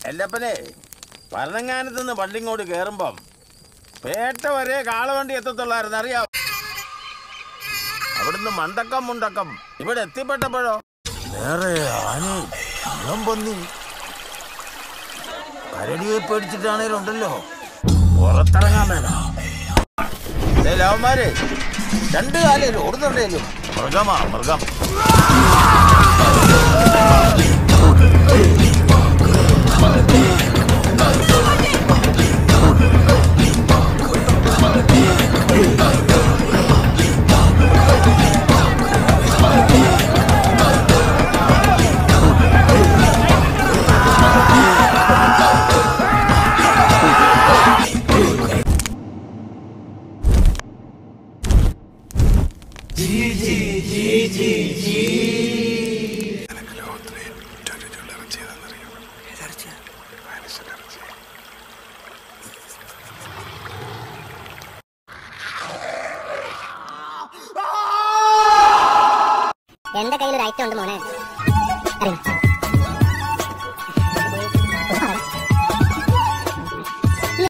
എല്ലപ്പനെ ഭരണങ്ങാനത്ത് നിന്ന് പള്ളിങ്ങോട്ട് കയറുമ്പം പേട്ട വരെ കാളവണ്ടി എത്തത്തുള്ളായിരുന്നു അറിയാം അവിടുന്ന് മണ്ടക്കം മുണ്ടക്കം ഇവിടെ എത്തിപ്പെട്ടപ്പോഴോ വേറെ ആനയും ഇളം പന്നി കരടിയെ പേടിച്ചിട്ടാണേലും ഉണ്ടല്ലോ പുറത്തിറങ്ങാൻ വേണം ദേ ലവന്മാരെ രണ്ട് കാലം ഓടുന്നുണ്ടേലും മൃഗമാ മൃഗം എന്റെ കയ്യിൽ ഒരു ഐറ്റം ഉണ്ട് മോനെ അറിയോ